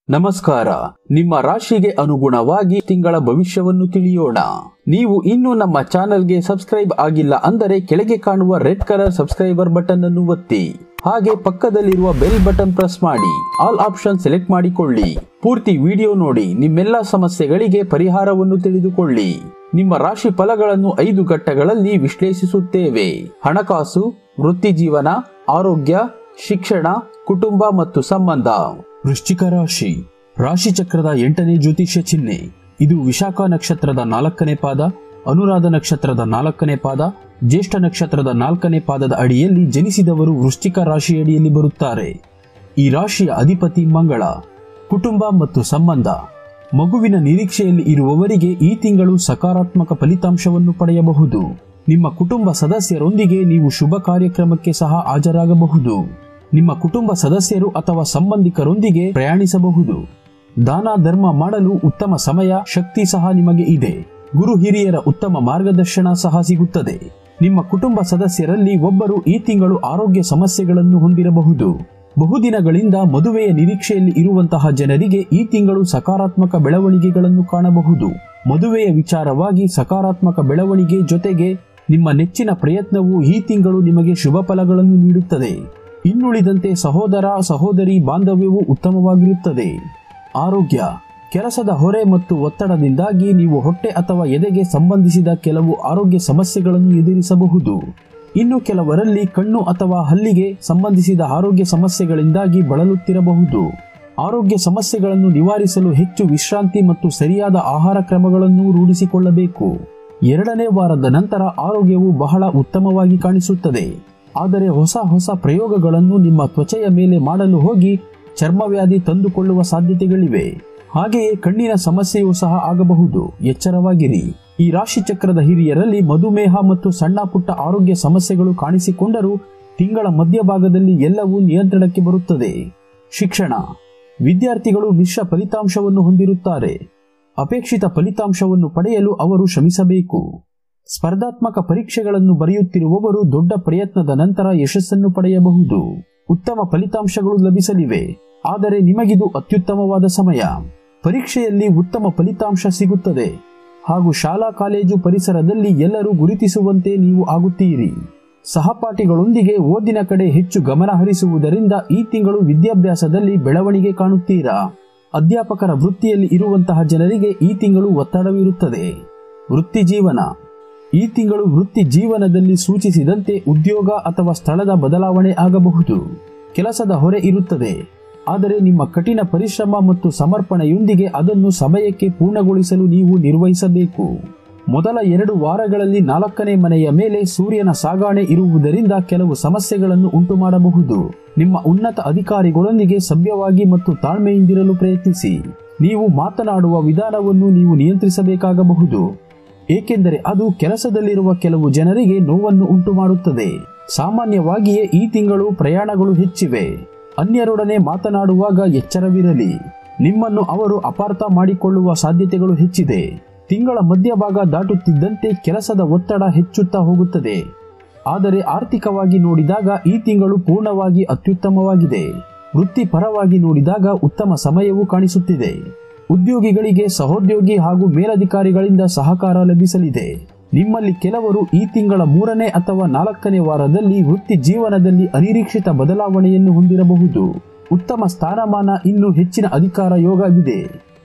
ನಮಸ್ಕಾರ ನಿಮ್ಮ ರಾಶಿಗೆ ಅನುಗುಣವಾಗಿ ತಿಂಗಳ ಭವಿಷ್ಯವನ್ನು ತಿಳಿಯೋಣ ನೀವು ಇನ್ನೂ ನಮ್ಮ ಚಾನೆಲ್ಗೆ ಸಬ್ಸ್ಕ್ರೈಬ್ ಆಗಿಲ್ಲ ಅಂದರೆ ಕೆಳಗೆ ಕಾಣುವ ರೆಡ್ ಕಲರ್ ಸಬ್ಸ್ಕ್ರೈಬರ್ ಬಟನ್ ಅನ್ನು ಒತ್ತಿ ಹಾಗೆ ಪಕ್ಕದಲ್ಲಿರುವ ಬೆಲ್ ಬಟನ್ ಪ್ರೆಸ್ ಮಾಡಿ ಆಲ್ ಆಪ್ಷನ್ ಸೆಲೆಕ್ಟ್ ಮಾಡಿಕೊಳ್ಳಿ ಪೂರ್ತಿ ವಿಡಿಯೋ ನೋಡಿ ನಿಮ್ಮೆಲ್ಲ ಸಮಸ್ಯೆಗಳಿಗೆ ಪರಿಹಾರವನ್ನು ತಿಳಿದುಕೊಳ್ಳಿ ನಿಮ್ಮ ರಾಶಿ ಫಲಗಳನ್ನು ಐದು ಘಟ್ಟಗಳಲ್ಲಿ ವಿಶ್ಲೇಷಿಸುತ್ತೇವೆ ಹಣಕಾಸು ವೃತ್ತಿ ಜೀವನ ಆರೋಗ್ಯ ಶಿಕ್ಷಣ ಕುಟುಂಬ ಮತ್ತು ಸಂಬಂಧ ವೃಶ್ಚಿಕ ರಾಶಿ ರಾಶಿ ಚಕ್ರದ ಎಂಟನೇ ಜ್ಯೋತಿಷ್ಯ ಚಿಹ್ನೆ ಇದು ವಿಶಾಖ ನಕ್ಷತ್ರದ ನಾಲ್ಕನೇ ಪಾದ ಅನುರಾಧ ನಕ್ಷತ್ರದ ನಾಲ್ಕನೇ ಪಾದ ಜ್ಯೇಷ್ಠ ನಕ್ಷತ್ರದ ನಾಲ್ಕನೇ ಪಾದದ ಅಡಿಯಲ್ಲಿ ಜನಿಸಿದವರು ವೃಶ್ಚಿಕ ರಾಶಿಯಡಿಯಲ್ಲಿ ಬರುತ್ತಾರೆ ಈ ರಾಶಿಯ ಅಧಿಪತಿ ಮಂಗಳ ಕುಟುಂಬ ಮತ್ತು ಸಂಬಂಧ ಮಗುವಿನ ನಿರೀಕ್ಷೆಯಲ್ಲಿ ಇರುವವರಿಗೆ ಈ ತಿಂಗಳು ಸಕಾರಾತ್ಮಕ ಫಲಿತಾಂಶವನ್ನು ಪಡೆಯಬಹುದು ನಿಮ್ಮ ಕುಟುಂಬ ಸದಸ್ಯರೊಂದಿಗೆ ನೀವು ಶುಭ ಕಾರ್ಯಕ್ರಮಕ್ಕೆ ಸಹ ಹಾಜರಾಗಬಹುದು ನಿಮ್ಮ ಕುಟುಂಬ ಸದಸ್ಯರು ಅಥವಾ ಸಂಬಂಧಿಕರೊಂದಿಗೆ ಪ್ರಯಾಣಿಸಬಹುದು ದಾನ ಧರ್ಮ ಮಾಡಲು ಉತ್ತಮ ಸಮಯ ಶಕ್ತಿ ಸಹ ನಿಮಗೆ ಇದೆ ಗುರು ಹಿರಿಯರ ಉತ್ತಮ ಮಾರ್ಗದರ್ಶನ ಸಹ ಸಿಗುತ್ತದೆ ನಿಮ್ಮ ಕುಟುಂಬ ಸದಸ್ಯರಲ್ಲಿ ಒಬ್ಬರು ಈ ತಿಂಗಳು ಆರೋಗ್ಯ ಸಮಸ್ಯೆಗಳನ್ನು ಹೊಂದಿರಬಹುದು ಬಹುದಿನಗಳಿಂದ ಮದುವೆಯ ನಿರೀಕ್ಷೆಯಲ್ಲಿ ಇರುವಂತಹ ಜನರಿಗೆ ಈ ತಿಂಗಳು ಸಕಾರಾತ್ಮಕ ಬೆಳವಣಿಗೆಗಳನ್ನು ಕಾಣಬಹುದು ಮದುವೆಯ ವಿಚಾರವಾಗಿ ಸಕಾರಾತ್ಮಕ ಬೆಳವಣಿಗೆ ಜೊತೆಗೆ ನಿಮ್ಮ ನೆಚ್ಚಿನ ಪ್ರಯತ್ನವು ಈ ತಿಂಗಳು ನಿಮಗೆ ಶುಭ ಫಲಗಳನ್ನು ನೀಡುತ್ತದೆ ಇನ್ನುಳಿದಂತೆ ಸಹೋದರ ಸಹೋದರಿ ಬಾಂಧವ್ಯವು ಉತ್ತಮವಾಗಿರುತ್ತದೆ ಆರೋಗ್ಯ ಕೆಲಸದ ಹೊರೆ ಮತ್ತು ಒತ್ತಡದಿಂದಾಗಿ ನೀವು ಹೊಟ್ಟೆ ಅಥವಾ ಎದೆಗೆ ಸಂಬಂಧಿಸಿದ ಕೆಲವು ಆರೋಗ್ಯ ಸಮಸ್ಯೆಗಳನ್ನು ಎದುರಿಸಬಹುದು ಇನ್ನು ಕೆಲವರಲ್ಲಿ ಕಣ್ಣು ಅಥವಾ ಹಲ್ಲಿಗೆ ಸಂಬಂಧಿಸಿದ ಆರೋಗ್ಯ ಸಮಸ್ಯೆಗಳಿಂದಾಗಿ ಬಳಲುತ್ತಿರಬಹುದು ಆರೋಗ್ಯ ಸಮಸ್ಯೆಗಳನ್ನು ನಿವಾರಿಸಲು ಹೆಚ್ಚು ವಿಶ್ರಾಂತಿ ಮತ್ತು ಸರಿಯಾದ ಆಹಾರ ಕ್ರಮಗಳನ್ನು ರೂಢಿಸಿಕೊಳ್ಳಬೇಕು ಎರಡನೇ ವಾರದ ನಂತರ ಆರೋಗ್ಯವು ಬಹಳ ಉತ್ತಮವಾಗಿ ಕಾಣಿಸುತ್ತದೆ ಆದರೆ ಹೊಸ ಹೊಸ ಪ್ರಯೋಗಗಳನ್ನು ನಿಮ್ಮ ತ್ವಚೆಯ ಮೇಲೆ ಮಾಡಲು ಹೋಗಿ ಚರ್ಮವ್ಯಾಧಿ ತಂದುಕೊಳ್ಳುವ ಸಾಧ್ಯತೆಗಳಿವೆ ಹಾಗೆಯೇ ಕಣ್ಣಿನ ಸಮಸ್ಯೆಯೂ ಸಹ ಆಗಬಹುದು ಎಚ್ಚರವಾಗಿರಿ ಈ ರಾಶಿ ಚಕ್ರದ ಹಿರಿಯರಲ್ಲಿ ಮಧುಮೇಹ ಮತ್ತು ಸಣ್ಣ ಪುಟ್ಟ ಆರೋಗ್ಯ ಸಮಸ್ಯೆಗಳು ಕಾಣಿಸಿಕೊಂಡರೂ ತಿಂಗಳ ಮಧ್ಯಭಾಗದಲ್ಲಿ ಎಲ್ಲವೂ ನಿಯಂತ್ರಣಕ್ಕೆ ಬರುತ್ತದೆ ಶಿಕ್ಷಣ ವಿದ್ಯಾರ್ಥಿಗಳು ಮಿಶ್ರ ಫಲಿತಾಂಶವನ್ನು ಹೊಂದಿರುತ್ತಾರೆ ಅಪೇಕ್ಷಿತ ಫಲಿತಾಂಶವನ್ನು ಪಡೆಯಲು ಅವರು ಶ್ರಮಿಸಬೇಕು ಸ್ಪರ್ಧಾತ್ಮಕ ಪರೀಕ್ಷೆಗಳನ್ನು ಬರೆಯುತ್ತಿರುವವರು ದೊಡ್ಡ ಪ್ರಯತ್ನದ ನಂತರ ಯಶಸ್ಸನ್ನು ಪಡೆಯಬಹುದು ಉತ್ತಮ ಫಲಿತಾಂಶಗಳು ಲಭಿಸಲಿವೆ ಆದರೆ ನಿಮಗಿದು ಅತ್ಯುತ್ತಮವಾದ ಸಮಯ ಪರೀಕ್ಷೆಯಲ್ಲಿ ಉತ್ತಮ ಫಲಿತಾಂಶ ಸಿಗುತ್ತದೆ ಹಾಗೂ ಶಾಲಾ ಕಾಲೇಜು ಪರಿಸರದಲ್ಲಿ ಎಲ್ಲರೂ ಗುರುತಿಸುವಂತೆ ನೀವು ಆಗುತ್ತೀರಿ ಸಹಪಾಠಿಗಳೊಂದಿಗೆ ಓದಿನ ಕಡೆ ಹೆಚ್ಚು ಗಮನ ಹರಿಸುವುದರಿಂದ ಈ ತಿಂಗಳು ವಿದ್ಯಾಭ್ಯಾಸದಲ್ಲಿ ಬೆಳವಣಿಗೆ ಕಾಣುತ್ತೀರಾ ಅಧ್ಯಾಪಕರ ವೃತ್ತಿಯಲ್ಲಿ ಇರುವಂತಹ ಜನರಿಗೆ ಈ ತಿಂಗಳು ಒತ್ತಡವಿರುತ್ತದೆ ವೃತ್ತಿ ಜೀವನ ಈ ತಿಂಗಳು ವೃತ್ತಿ ಜೀವನದಲ್ಲಿ ಸೂಚಿಸಿದಂತೆ ಉದ್ಯೋಗ ಅಥವಾ ಸ್ಥಳದ ಬದಲಾವಣೆ ಆಗಬಹುದು ಕೆಲಸದ ಹೊರೆ ಇರುತ್ತದೆ ಆದರೆ ನಿಮ್ಮ ಕಠಿಣ ಪರಿಶ್ರಮ ಮತ್ತು ಸಮರ್ಪಣೆಯೊಂದಿಗೆ ಅದನ್ನು ಸಮಯಕ್ಕೆ ಪೂರ್ಣಗೊಳಿಸಲು ನೀವು ನಿರ್ವಹಿಸಬೇಕು ಮೊದಲ ಎರಡು ವಾರಗಳಲ್ಲಿ ನಾಲ್ಕನೇ ಮನೆಯ ಮೇಲೆ ಸೂರ್ಯನ ಸಾಗಾಣೆ ಇರುವುದರಿಂದ ಕೆಲವು ಸಮಸ್ಯೆಗಳನ್ನು ಉಂಟು ಮಾಡಬಹುದು ನಿಮ್ಮ ಉನ್ನತ ಅಧಿಕಾರಿಗಳೊಂದಿಗೆ ಸಭ್ಯವಾಗಿ ಮತ್ತು ತಾಳ್ಮೆಯಿಂದಿರಲು ಪ್ರಯತ್ನಿಸಿ ನೀವು ಮಾತನಾಡುವ ವಿಧಾನವನ್ನು ನೀವು ನಿಯಂತ್ರಿಸಬೇಕಾಗಬಹುದು ಏಕೆಂದರೆ ಅದು ಕೆಲಸದಲ್ಲಿರುವ ಕೆಲವು ಜನರಿಗೆ ನೋವನ್ನು ಉಂಟು ಮಾಡುತ್ತದೆ ಸಾಮಾನ್ಯವಾಗಿಯೇ ಈ ತಿಂಗಳು ಪ್ರಯಾಣಗಳು ಹೆಚ್ಚಿವೆ ಅನ್ಯರೊಡನೆ ಮಾತನಾಡುವಾಗ ಎಚ್ಚರವಿರಲಿ ನಿಮ್ಮನ್ನು ಅವರು ಅಪಾರ್ಥ ಮಾಡಿಕೊಳ್ಳುವ ಸಾಧ್ಯತೆಗಳು ಹೆಚ್ಚಿದೆ ತಿಂಗಳ ಮಧ್ಯಭಾಗ ದಾಟುತ್ತಿದ್ದಂತೆ ಕೆಲಸದ ಒತ್ತಡ ಹೆಚ್ಚುತ್ತಾ ಹೋಗುತ್ತದೆ ಆದರೆ ಆರ್ಥಿಕವಾಗಿ ನೋಡಿದಾಗ ಈ ತಿಂಗಳು ಪೂರ್ಣವಾಗಿ ಅತ್ಯುತ್ತಮವಾಗಿದೆ ವೃತ್ತಿಪರವಾಗಿ ನೋಡಿದಾಗ ಉತ್ತಮ ಸಮಯವೂ ಕಾಣಿಸುತ್ತಿದೆ ಉದ್ಯೋಗಿಗಳಿಗೆ ಸಹೋದ್ಯೋಗಿ ಹಾಗೂ ಮೇಲಧಿಕಾರಿಗಳಿಂದ ಸಹಕಾರ ಲಭಿಸಲಿದೆ ನಿಮ್ಮಲ್ಲಿ ಕೆಲವರು ಈ ತಿಂಗಳ ಮೂರನೇ ಅಥವಾ ನಾಲ್ಕನೇ ವಾರದಲ್ಲಿ ವೃತ್ತಿ ಜೀವನದಲ್ಲಿ ಅನಿರೀಕ್ಷಿತ ಬದಲಾವಣೆಯನ್ನು ಹೊಂದಿರಬಹುದು ಉತ್ತಮ ಸ್ಥಾನಮಾನ ಇನ್ನು ಹೆಚ್ಚಿನ ಅಧಿಕಾರ ಯೋಗವಿದೆ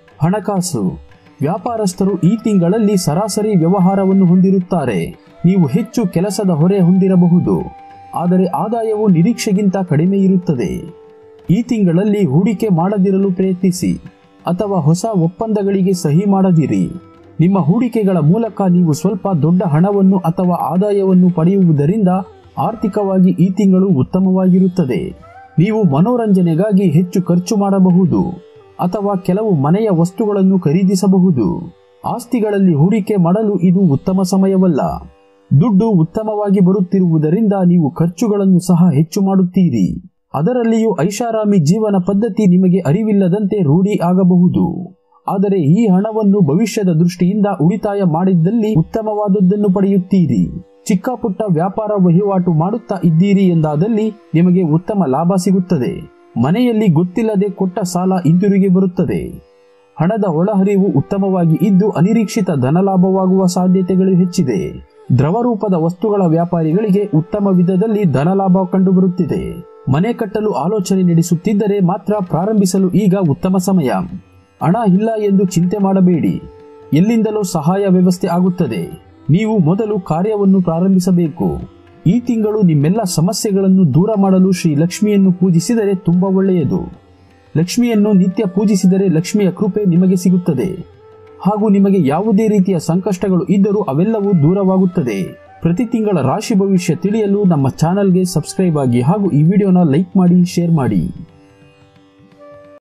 ಹಣಕಾಸು ವ್ಯಾಪಾರಸ್ಥರು ಈ ತಿಂಗಳಲ್ಲಿ ಸರಾಸರಿ ವ್ಯವಹಾರವನ್ನು ಹೊಂದಿರುತ್ತಾರೆ ನೀವು ಹೆಚ್ಚು ಕೆಲಸದ ಹೊರೆ ಹೊಂದಿರಬಹುದು ಆದರೆ ಆದಾಯವು ನಿರೀಕ್ಷೆಗಿಂತ ಕಡಿಮೆ ಇರುತ್ತದೆ ಈ ತಿಂಗಳಲ್ಲಿ ಹೂಡಿಕೆ ಮಾಡದಿರಲು ಪ್ರಯತ್ನಿಸಿ ಅಥವಾ ಹೊಸ ಒಪ್ಪಂದಗಳಿಗೆ ಸಹಿ ಮಾಡದಿರಿ ನಿಮ್ಮ ಹೂಡಿಕೆಗಳ ಮೂಲಕ ನೀವು ಸ್ವಲ್ಪ ದೊಡ್ಡ ಹಣವನ್ನು ಅಥವಾ ಆದಾಯವನ್ನು ಪಡೆಯುವುದರಿಂದ ಆರ್ಥಿಕವಾಗಿ ಈ ತಿಂಗಳು ಉತ್ತಮವಾಗಿರುತ್ತದೆ ನೀವು ಮನೋರಂಜನೆಗಾಗಿ ಹೆಚ್ಚು ಖರ್ಚು ಮಾಡಬಹುದು ಅಥವಾ ಕೆಲವು ಮನೆಯ ವಸ್ತುಗಳನ್ನು ಖರೀದಿಸಬಹುದು ಆಸ್ತಿಗಳಲ್ಲಿ ಹೂಡಿಕೆ ಮಾಡಲು ಇದು ಉತ್ತಮ ಸಮಯವಲ್ಲ ದುಡ್ಡು ಉತ್ತಮವಾಗಿ ಬರುತ್ತಿರುವುದರಿಂದ ನೀವು ಖರ್ಚುಗಳನ್ನು ಸಹ ಹೆಚ್ಚು ಮಾಡುತ್ತೀರಿ ಅದರಲ್ಲಿಯೂ ಐಷಾರಾಮಿ ಜೀವನ ಪದ್ಧತಿ ನಿಮಗೆ ಅರಿವಿಲ್ಲದಂತೆ ರೂಢಿ ಆಗಬಹುದು ಆದರೆ ಈ ಹಣವನ್ನು ಭವಿಷ್ಯದ ದೃಷ್ಟಿಯಿಂದ ಉಳಿತಾಯ ಮಾಡಿದ್ದಲ್ಲಿ ಉತ್ತಮವಾದದ್ದನ್ನು ಪಡೆಯುತ್ತೀರಿ ಚಿಕ್ಕ ಪುಟ್ಟ ವ್ಯಾಪಾರ ವಹಿವಾಟು ಮಾಡುತ್ತಾ ಇದ್ದೀರಿ ಎಂದಾದಲ್ಲಿ ನಿಮಗೆ ಉತ್ತಮ ಲಾಭ ಸಿಗುತ್ತದೆ ಮನೆಯಲ್ಲಿ ಗೊತ್ತಿಲ್ಲದೆ ಕೊಟ್ಟ ಸಾಲ ಹಿಂತಿರುಗಿ ಬರುತ್ತದೆ ಹಣದ ಒಳಹರಿವು ಉತ್ತಮವಾಗಿ ಇದ್ದು ಅನಿರೀಕ್ಷಿತ ಧನಲಾಭವಾಗುವ ಸಾಧ್ಯತೆಗಳು ಹೆಚ್ಚಿದೆ ದ್ರವ ರೂಪದ ವಸ್ತುಗಳ ವ್ಯಾಪಾರಿಗಳಿಗೆ ಉತ್ತಮ ವಿಧದಲ್ಲಿ ಧನಲಾಭ ಕಂಡುಬರುತ್ತಿದೆ ಮನೆ ಕಟ್ಟಲು ಆಲೋಚನೆ ನಡೆಸುತ್ತಿದ್ದರೆ ಮಾತ್ರ ಪ್ರಾರಂಭಿಸಲು ಈಗ ಉತ್ತಮ ಸಮಯ ಹಣ ಇಲ್ಲ ಎಂದು ಚಿಂತೆ ಮಾಡಬೇಡಿ ಎಲ್ಲಿಂದಲೂ ಸಹಾಯ ವ್ಯವಸ್ಥೆ ಆಗುತ್ತದೆ ನೀವು ಮೊದಲು ಕಾರ್ಯವನ್ನು ಪ್ರಾರಂಭಿಸಬೇಕು ಈ ತಿಂಗಳು ನಿಮ್ಮೆಲ್ಲ ಸಮಸ್ಯೆಗಳನ್ನು ದೂರ ಮಾಡಲು ಶ್ರೀ ಲಕ್ಷ್ಮಿಯನ್ನು ಪೂಜಿಸಿದರೆ ತುಂಬಾ ಒಳ್ಳೆಯದು ಲಕ್ಷ್ಮಿಯನ್ನು ನಿತ್ಯ ಪೂಜಿಸಿದರೆ ಲಕ್ಷ್ಮಿಯ ಕೃಪೆ ನಿಮಗೆ ಸಿಗುತ್ತದೆ ಹಾಗೂ ನಿಮಗೆ ಯಾವುದೇ ರೀತಿಯ ಸಂಕಷ್ಟಗಳು ಇದ್ದರೂ ಅವೆಲ್ಲವೂ ದೂರವಾಗುತ್ತದೆ ಪ್ರತಿ ತಿಂಗಳ ರಾಶಿ ಭವಿಷ್ಯ ತಿಳಿಯಲು ನಮ್ಮ ಚಾನಲ್ಗೆ ಸಬ್ಸ್ಕ್ರೈಬ್ ಆಗಿ ಹಾಗೂ ಈ ವಿಡಿಯೋನ ಲೈಕ್ ಮಾಡಿ ಶೇರ್ ಮಾಡಿ